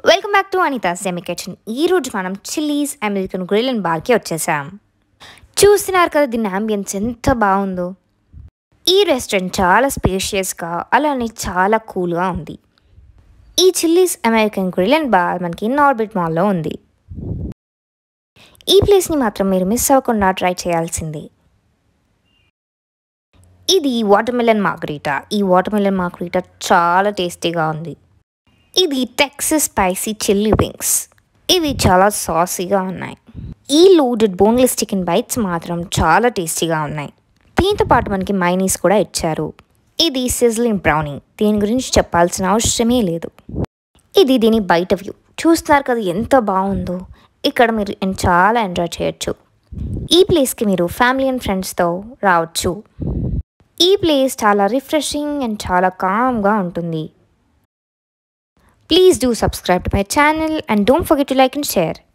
Welcome back to Anitha semi kitchen ఈరోజు మనం Chili's American grill and బార్కి వచ్చేసాం చూస్తున్నారు కదా దీని అంబియన్స్ ఎంత బాగుందో ఈ రెస్టారెంట్ చాలా స్పేషియస్గా అలానే చాలా కూల్గా ఉంది ఈ Chili's American grill and bar మనకి నార్బిట్ మాల్లో ఉంది ఈ ప్లేస్ని మాత్రం మీరు మిస్ అవ్వకుండా ట్రై చేయాల్సిందే ఇది వాటర్మెలన్ మార్గరీటా ఈ వాటర్మెలన్ మార్గరీటా చాలా టేస్టీగా ఉంది ఇది టెక్సస్ స్పైసీ చిల్లీ వింగ్స్ ఇవి చాలా సాసీగా ఉన్నాయి ఈ లోడెడ్ బోన్లెస్ చికెన్ బైట్స్ మాత్రం చాలా టేస్టీగా ఉన్నాయి దీంతో పాటు మనకి మైనీస్ కూడా ఇచ్చారు ఇది సిజ్లింగ్ బ్రౌనీ దీని గురించి చెప్పాల్సిన అవసరమే లేదు ఇది దీని బయట వ్యూ చూస్తున్నారు కదా ఎంత బాగుందో ఇక్కడ మీరు ఎన్- చాలా ఎంజాయ్ చేయొచ్చు ఈ ప్లేస్కి మీరు ఫ్యామిలీ అండ్ ఫ్రెండ్స్తో రావచ్చు ఈ ప్లేస్ చాలా రిఫ్రెషింగ్ అండ్ చాలా కామ్గా ఉంటుంది Please do subscribe to my channel and don't forget to like and share.